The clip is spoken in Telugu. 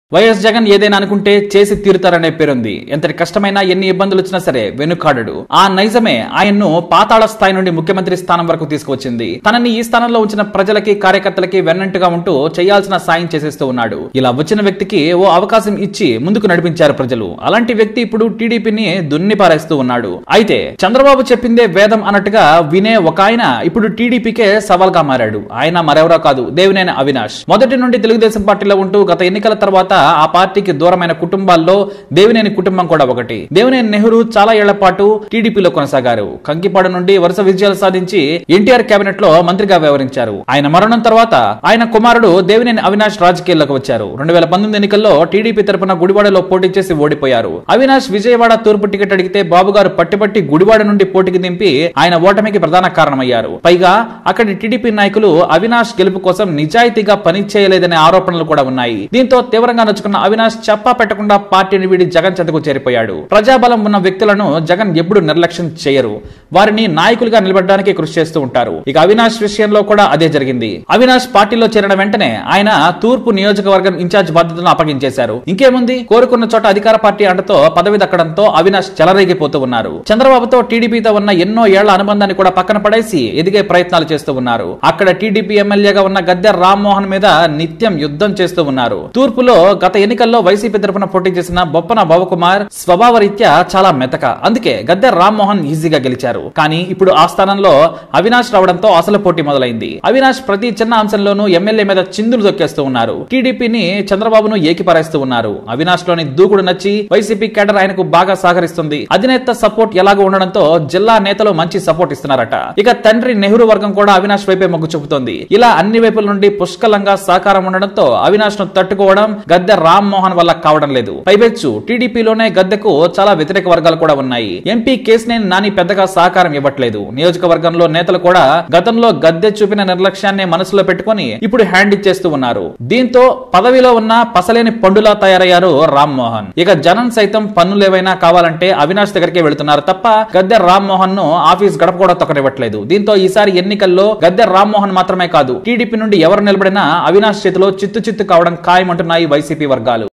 వైఎస్ జగన్ ఏదైనా అనుకుంటే చేసి తీరుతారనే పేరుంది ఎంతటి కష్టమైనా ఎన్ని ఇబ్బందులు వచ్చినా సరే వెనుకాడడు ఆ నైజమే ఆయన్ను పాతాళ స్థాయి నుండి ముఖ్యమంత్రి స్థానం వరకు తీసుకువచ్చింది తనని ఈ స్థానంలో ఉంచిన ప్రజలకి కార్యకర్తలకి వెన్నంటుగా ఉంటూ చేయాల్సిన సాయం చేసేస్తూ ఉన్నాడు ఇలా వచ్చిన వ్యక్తికి ఓ అవకాశం ఇచ్చి ముందుకు నడిపించారు ప్రజలు అలాంటి వ్యక్తి ఇప్పుడు టీడీపీని దున్ని పారేస్తూ ఉన్నాడు అయితే చంద్రబాబు చెప్పిందే వేదం అన్నట్టుగా వినే ఒక ఆయన ఇప్పుడు టీడీపీకే సవాల్గా మారాడు ఆయన మరెవరో కాదు దేవినేని అవినాష్ మొదటి నుండి తెలుగుదేశం పార్టీలో ఉంటూ గత ఎన్నికల తర్వాత ఆ పార్టీకి దూరమైన కుటుంబాల్లో దేవినేని కుటుంబం కూడా ఒకటి దేవినేని నెహ్రూ చాలా ఏళ్ల పాటు టీడీపీలో కొనసాగారు కంకిపాడు నుండి వరుస విజయాలు సాధించి ఎన్టీఆర్ కేబినెట్ లో మంత్రిగా వ్యవహరించారు ఆయన మరణం తర్వాత ఆయన కుమారుడు దేవినేని అవినాష్ రాజకీయాల్లోకి వచ్చారు రెండు వేల పంతొమ్మిది ఎన్నికల్లో టీడీపీ తరపున గుడివాడలో పోటీ చేసి ఓడిపోయారు అవినాష్ విజయవాడ తూర్పు టికెట్ అడిగితే బాబు గారు పట్టిపట్టి గుడివాడ నుండి పోటీకి దింపి ఆయన ఓటమికి ప్రధాన కారణమయ్యారు పైగా అక్కడి టీడీపీ నాయకులు అవినాష్ గెలుపు కోసం నిజాయితీగా పని చేయలేదనే ఆరోపణలు కూడా ఉన్నాయి దీంతో తీవ్రంగా నచ్చుకున్న అవినాష్ చెప్పా పెట్టకుండా పార్టీని వీడి జగన్ చెంతకు చేరిపోయాడు ప్రజాబలం ఉన్న వ్యక్తులను జగన్ ఎప్పుడు నిర్లక్ష్యం చేయరు వారిని నాయకులుగా నిలబడడానికి కృషి చేస్తూ ఉంటారు ఇక అవినాష్ విషయంలో కూడా అదే జరిగింది అవినాష్ పార్టీలో చేరిన వెంటనే ఆయన తూర్పు నియోజకవర్గం ఇన్ఛార్జ్ బాధ్యతలను అప్పగించేశారు ఇంకేముంది కోరుకున్న చోట అధికార పార్టీ అండతో పదవి దక్కడంతో అవినాష్ చెలరేగిపోతూ ఉన్నారు చంద్రబాబుతో టీడీపీతో ఉన్న ఎన్నో ఏళ్ల అనుబంధాన్ని కూడా పక్కన పడేసి ఎదిగే ప్రయత్నాలు చేస్తూ ఉన్నారు అక్కడ టీడీపీ ఎమ్మెల్యేగా ఉన్న గద్దె రామ్మోహన్ మీద నిత్యం యుద్ధం చేస్తూ ఉన్నారు తూర్పులో గత ఎన్నికల్లో వైసీపీ తరఫున పోటీ చేసిన బొప్పన భవకుమార్ స్వభావ రీత్యా చాలా మెతక అందుకే గద్దె రామ్మోహన్ ఈజీగా గెలిచారు కానీ ఇప్పుడు ఆ స్థానంలో అవినాష్ రావడంతో అసలు పోటీ మొదలైంది అవినాష్ ప్రతి చిన్న అంశంలోనూ ఎమ్మెల్యే మీద చిందులు తొక్కేస్తూ ఉన్నారు టీడీపీని చంద్రబాబును ఏకిపారేస్తూ ఉన్నారు అవినాష్ లోని దూకుడు నచ్చి వైసీపీ కేడర్ ఆయనకు బాగా సహకరిస్తుంది అధినేత సపోర్ట్ ఎలాగో ఉండడంతో జిల్లా నేతలు మంచి సపోర్ట్ ఇస్తున్నారట ఇక తండ్రి నెహ్రూ వర్గం కూడా అవినాష్ వైపే మొగ్గు చూపుతోంది ఇలా అన్ని వైపుల నుండి పుష్కలంగా సహకారం ఉండడంతో అవినాష్ ను తట్టుకోవడం గద్దె రామ్మోహన్ వల్ల కావడం లేదు పైపెచ్చు టీడీపీలోనే గద్దెకు చాలా వ్యతిరేక వర్గాలు కూడా ఉన్నాయి ఎంపీ కేసినేని నాని పెద్దగా సహకారం ఇవ్వట్లేదు నియోజకవర్గంలో నేతలు కూడా గతంలో గద్దె చూపిన నిర్లక్ష్యాన్ని మనసులో పెట్టుకొని ఇప్పుడు హ్యాండ్ ఇచ్చేస్తూ ఉన్నారు దీంతో పదవిలో ఉన్న పసలేని పండులా తయారయ్యారు రామ్మోహన్ ఇక జనం సైతం పన్నులేవైనా కావాలంటే అవినాష్ దగ్గరికి వెళుతున్నారు తప్ప గద్దె రామ్మోహన్ ను ఆఫీస్ గడప కూడా తొక్కనివ్వట్లేదు దీంతో ఈసారి ఎన్నికల్లో గద్దె రామ్మోహన్ మాత్రమే కాదు టీడీపీ నుండి ఎవరు నిలబడినా అవినాష్ చేతిలో చిత్తు చిత్తు కావడం ఖాయమంటున్నాయి వైసీపీ వర్గాలు